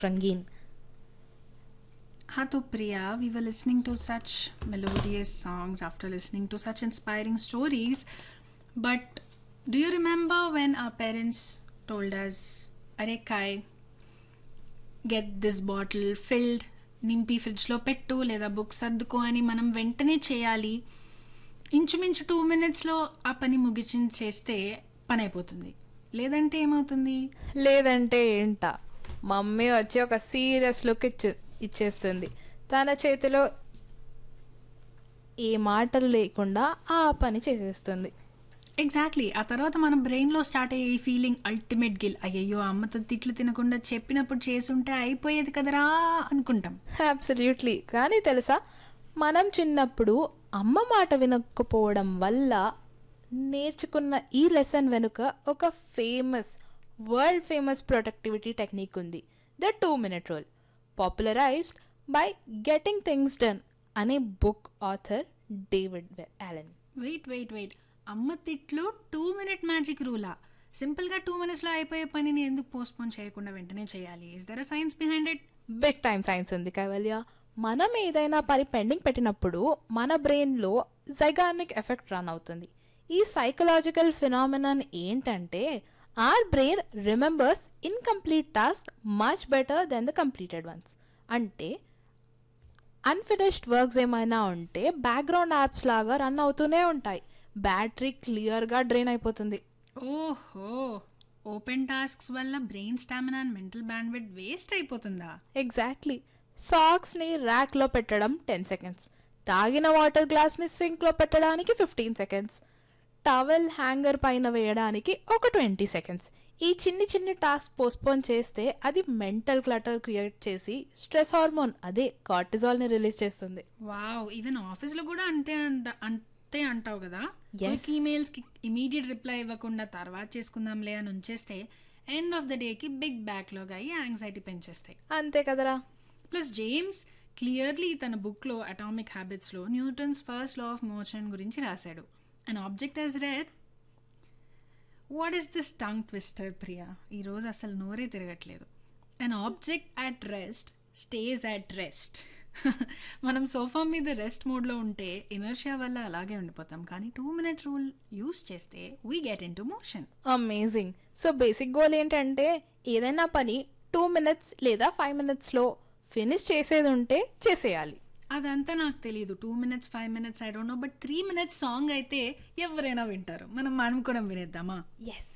रंगीन हाँ तो Priya we were listening to such melodious songs after listening to such inspiring stories but do you remember when our parents told us అరే కాయ్ get this bottle field నింపి ఫ్రిడ్జ్లో పెట్టు లేదా బుక్స్ సర్దుకో అని మనం వెంటనే చేయాలి ఇంచుమించు టూ మినిట్స్లో ఆ పని ముగిచి చేస్తే పని అయిపోతుంది లేదంటే ఏమవుతుంది లేదంటే ఏంట మమ్మీ వచ్చి ఒక సీరియస్ లుక్ ఇచ్చే ఇచ్చేస్తుంది తన చేతిలో ఏ మాటలు లేకుండా ఆ పని చేసేస్తుంది ఎగ్జాక్ట్లీ ఆ తర్వాత మన బ్రెయిన్లో స్టార్ట్ అయ్యే ఈ ఫీలింగ్ అల్టిమేట్ గిల్ అయ్యయ్యో అమ్మతో తిట్లు తినకుండా చెప్పినప్పుడు చేసుంటే అయిపోయేది కదరా అనుకుంటాం అబ్సల్యూట్లీ కానీ తెలుసా మనం చిన్నప్పుడు అమ్మ మాట వినకపోవడం వల్ల నేర్చుకున్న ఈ లెసన్ వెనుక ఒక famous world famous productivity technique ఉంది the two minute rule popularized by getting things done అనే book author David Allen wait wait wait అమ్మ తిట్లు టూ మినిట్ మ్యాజిక్ రూలా సింపుల్గా టూ మినిట్స్లో అయిపోయే పనిని ఎందుకు పోస్ట్పోన్ చేయకుండా వెంటనే చేయాలి is there a science behind it big time science ఉంది కైవల్య మనం ఏదైనా పని పెండింగ్ పెట్టినప్పుడు మన బ్రెయిన్లో జైగానిక్ ఎఫెక్ట్ రన్ అవుతుంది ఈ సైకలాజికల్ ఫినామినన్ ఏంటంటే our brain remembers incomplete task much better than the completed ones అంటే అన్ఫినిష్డ్ వర్క్స్ ఏమైనా ఉంటే బ్యాక్గ్రౌండ్ యాప్స్ లాగా రన్ అవుతూనే ఉంటాయి బ్యాటరీ క్లియర్గా డ్రైన్ అయిపోతుంది ఓహో ఓపెన్ టాస్క్స్ వల్ల brain stamina and mental bandwidth waste అయిపోతుందా ఎగ్జాక్ట్లీ సాక్స్ని ర్యాక్లో పెట్టడం టెన్ సెకండ్స్ తాగిన వాటర్ గ్లాస్ని సింక్లో పెట్టడానికి ఫిఫ్టీన్ సెకండ్స్ టవల్ హ్యాంగర్ పైన వేయడానికి ఒక ట్వంటీ సెకండ్స్ ఈ చిన్ని చిన్ని టాస్క్ పోస్ట్పోన్ చేస్తే అది మెంటల్ క్లటర్ క్రియేట్ చేసి స్ట్రెస్ హార్మోన్ అదే కార్టిజాల్ని రిలీజ్ చేస్తుంది వావ్ ఈవెన్ ఆఫీస్లో కూడా అంతే అంత అంతే అంటావు కదా Yes. క్విక్ ఈమెయిల్స్కి ఇమీడియట్ రిప్లై ఇవ్వకుండా తర్వాత చేసుకుందాంలే అని ఉంచేస్తే ఎండ్ ఆఫ్ ద డేకి బిగ్ బ్యాక్లాగ్ అయ్యి యాంగ్జైటీ పెంచేస్తాయి అంతే కదరా ప్లస్ జేమ్స్ క్లియర్లీ తన బుక్లో అటామిక్ హ్యాబిట్స్లో Newton's first law of motion గురించి రాశాడు and object as rest what is this tongue twister Priya ఈరోజు అసలు నోరే తిరగట్లేదు and object at rest stage at rest మనం సోఫా మీద రెస్ట్ మోడ్లో ఉంటే ఇనర్షియా వల్ల అలాగే ఉండిపోతాం కానీ టూ మినిట్ రూల్ యూస్ చేస్తే we get into motion amazing so basic goal ఏంటంటే ఏదైనా పని టూ మినిట్స్ లేదా ఫైవ్ మినిట్స్లో ఫినిష్ చేసేది ఉంటే చేసేయాలి అదంతా నాకు తెలియదు two minutes five minutes I don't know but three minutes song అయితే ఎవరైనా వింటారు మనం మనం కూడా వినేద్దామా ఎస్